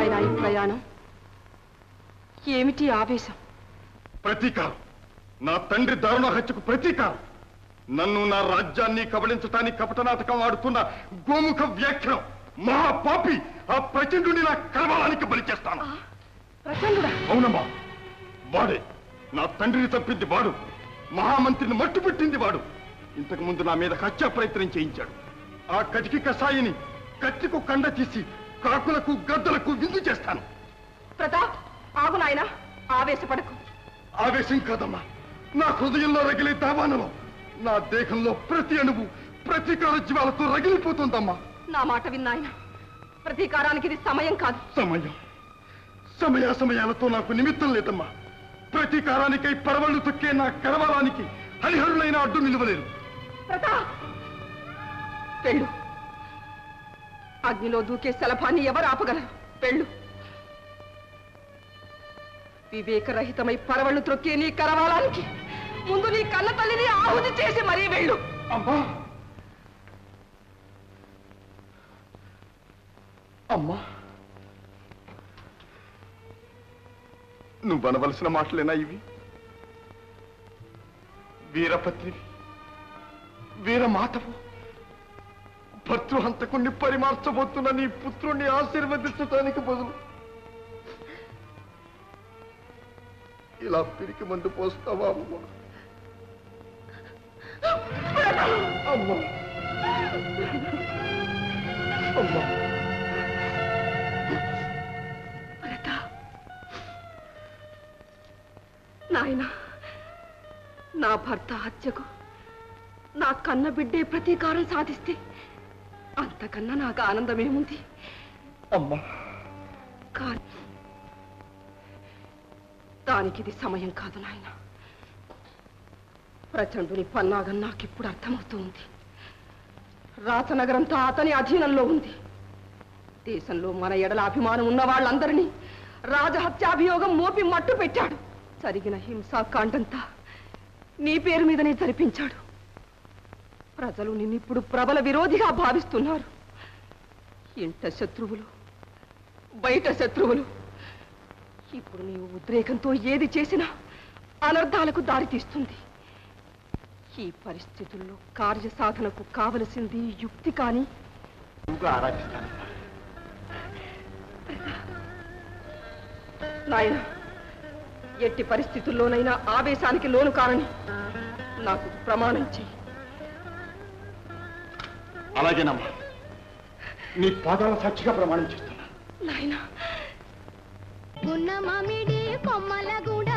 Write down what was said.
నాయనా ఈ ప్రయాణం ఏమిటి ఆవేశం ప్రతీకారం నా తండ్రి దారుణ హత్యకు ప్రతీకారం నన్ను నా రాజ్యాన్ని కబళించటానికి కపట నాటకం ఆడుతున్న గోముఖ వ్యాఖ్యం మహాపాపి ఆ ప్రచండుని నా కలవాలానికి బలి చేస్తాను ప్రచండుడా అవునమ్మా వాడే నా తండ్రిని తప్పింది వాడు మహామంత్రిని మట్టు పెట్టింది వాడు ఇంతకు ముందు నా మీద హత్యా ప్రయత్నం చేయించాడు ఆ కటికి కషాయిని కత్తికు కండ తీసి కాకులకు గద్దలకు విందు చేస్తాను ప్రతాప్ ఆగు నాయనా ఆవేశపడకు ఆవేశం కాదమ్మా నా హృదయంలో రగిలే దావానలో నా దేహంలో ప్రతి అణువు ప్రతీకార జీవాలతో రగిలిపోతుందమ్మా నా మాట విన్నాయన ప్రతీకారానికి ఇది సమయం కాదు సమయం సమయ సమయాలతో నాకు నిమిత్తం లేదమ్మా ప్రతీకారానికై పరవళ్ళు తొక్కే నా కరవాలానికి హరిహరులైన అడ్డు నిలవలేరు ప్రతాప్ వెళ్ళు అగ్నిలో దూకే శలభాన్ని ఎవరు ఆపగలరు వెళ్ళు వివేకరహితమై పరవళ్ళు త్రొక్కే నీ కరవాలానికి ముందు నీ కన్న తల్లిని ఆహుతి చేసి మరీ వెళ్ళు అమ్మా అమ్మా నువ్వు అనవలసిన మాటలేనా ఇవి వీరపత్నివి వీరమాతవు భర్తృహంతకుణ్ణి పరిమార్చబోతున్న నీ పుత్రుణ్ణి ఆశీర్వదించటానికి బదులు ఇలా పిరికి మందు పోస్తావా అమ్మా అమ్మా అమ్మా నాయనా నా భర్త హత్యకు నా కన్న బిడ్డే ప్రతీకారం సాధిస్తే అంతకన్నా నాకు ఆనందమేముంది అమ్మా కానీ దానికిది సమయం కాదు నాయన ప్రచండుని పన్నాగం నాకిప్పుడు అర్థమవుతుంది రాచనగరంతా అతని అధీనంలో ఉంది దేశంలో మన ఎడల అభిమానం ఉన్న వాళ్ళందరినీ రాజహత్యాభియోగం మోపి మట్టు పెట్టాడు జరిగిన హింసాకాండంతా నీ పేరు మీదనే జరిపించాడు ప్రజలు నిన్నిప్పుడు ప్రబల విరోధిగా భావిస్తున్నారు ఇంట శత్రువులు బయట శత్రువులు ఇప్పుడు నీవు ఉద్రేకంతో ఏది చేసినా అనర్థాలకు దారితీస్తుంది ఈ పరిస్థితుల్లో కార్యసాధనకు కావలసింది యుక్తి కానీ ఆరాధిస్తాను నాయన ఎట్టి పరిస్థితుల్లోనైనా ఆవేశానికి లోను కారని నాకు ప్రమాణం చెయ్యి అలాగేనమ్మా నీ పాదాల సాక్షిగా ప్రమాణం చేస్తున్నా నాయనా గున్న మామిడి కొమ్మల గూడ